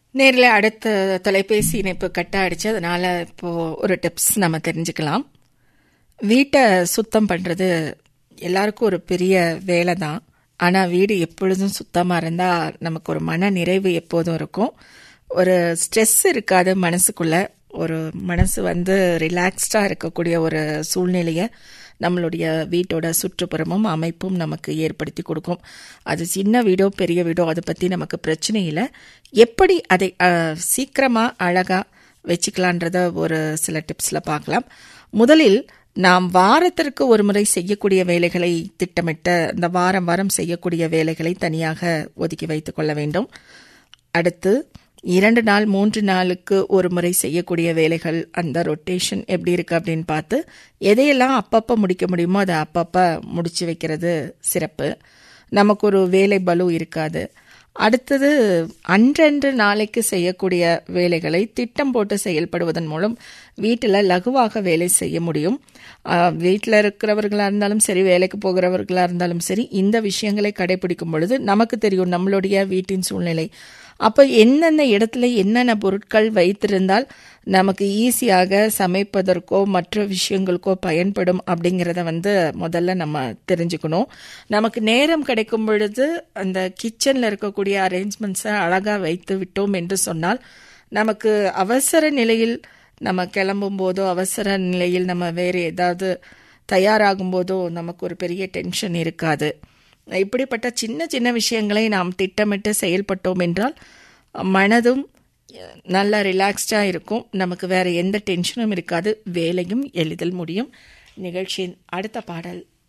நேரில் அடுத்த தொலைபேசி இணைப்பு கட்ட ஆயிடுச்சு அதனால இப்போ ஒரு டிப்ஸ் நம்ம தெரிஞ்சுக்கலாம் வீட்டை சுத்தம் பண்ணுறது எல்லாருக்கும் ஒரு பெரிய வேலை தான் ஆனால் வீடு எப்பொழுதும் சுத்தமாக இருந்தால் நமக்கு ஒரு மன நிறைவு எப்போதும் இருக்கும் ஒரு ஸ்ட்ரெஸ் இருக்காது மனசுக்குள்ள ஒரு மனசு வந்து ரிலாக்ஸ்டாக இருக்கக்கூடிய ஒரு சூழ்நிலையை நம்மளுடைய வீட்டோட சுற்றுப்புறமும் அமைப்பும் நமக்கு ஏற்படுத்தி கொடுக்கும் அது சின்ன வீடோ பெரிய வீடோ அதை பற்றி நமக்கு பிரச்சனை இல்லை எப்படி அதை சீக்கிரமாக அழகாக வச்சுக்கலான்றத ஒரு சில டிப்ஸில் பார்க்கலாம் முதலில் நாம் வாரத்திற்கு ஒரு முறை செய்யக்கூடிய வேலைகளை திட்டமிட்ட இந்த வாரம் வாரம் செய்யக்கூடிய வேலைகளை தனியாக ஒதுக்கி வைத்துக் கொள்ள வேண்டும் அடுத்து இரண்டு நாள் மூன்று நாளுக்கு ஒரு முறை செய்யக்கூடிய வேலைகள் அந்த ரொட்டேஷன் எப்படி இருக்கு அப்படின்னு பார்த்து எதையெல்லாம் அப்பப்போ முடிக்க முடியுமோ அதை அப்பப்போ முடிச்சு வைக்கிறது சிறப்பு நமக்கு ஒரு வேலை பலு இருக்காது அடுத்தது அன்றன்று நாளைக்கு செய்யக்கூடிய வேலைகளை திட்டம் போட்டு செயல்படுவதன் மூலம் வீட்டில் லகுவாக வேலை செய்ய முடியும் வீட்டில் இருக்கிறவர்களாக இருந்தாலும் சரி வேலைக்கு போகிறவர்களாக இருந்தாலும் சரி இந்த விஷயங்களை கடைபிடிக்கும் பொழுது நமக்கு தெரியும் நம்மளுடைய வீட்டின் சூழ்நிலை அப்போ என்னென்ன இடத்துல என்னென்ன பொருட்கள் வைத்திருந்தால் நமக்கு ஈஸியாக சமைப்பதற்கோ மற்ற விஷயங்களுக்கோ பயன்படும் அப்படிங்கிறத வந்து முதல்ல நம்ம தெரிஞ்சுக்கணும் நமக்கு நேரம் கிடைக்கும் பொழுது அந்த கிச்சனில் இருக்கக்கூடிய அரேஞ்ச்மெண்ட்ஸை அழகாக வைத்து விட்டோம் என்று சொன்னால் நமக்கு அவசர நிலையில் நம்ம கிளம்பும் போதோ அவசர நிலையில் நம்ம வேறு ஏதாவது தயாராகும் போதோ நமக்கு ஒரு பெரிய டென்ஷன் இருக்காது இப்படிப்பட்ட சின்ன சின்ன விஷயங்களை நாம் திட்டமிட்டு செயல்பட்டோம் என்றால் மனதும் நல்லா ரிலாக்ஸ்டாக இருக்கும் நமக்கு வேற எந்த டென்ஷனும் இருக்காது வேலையும் எளிதில் முடியும் நிகழ்ச்சியின் அடுத்த பாடல்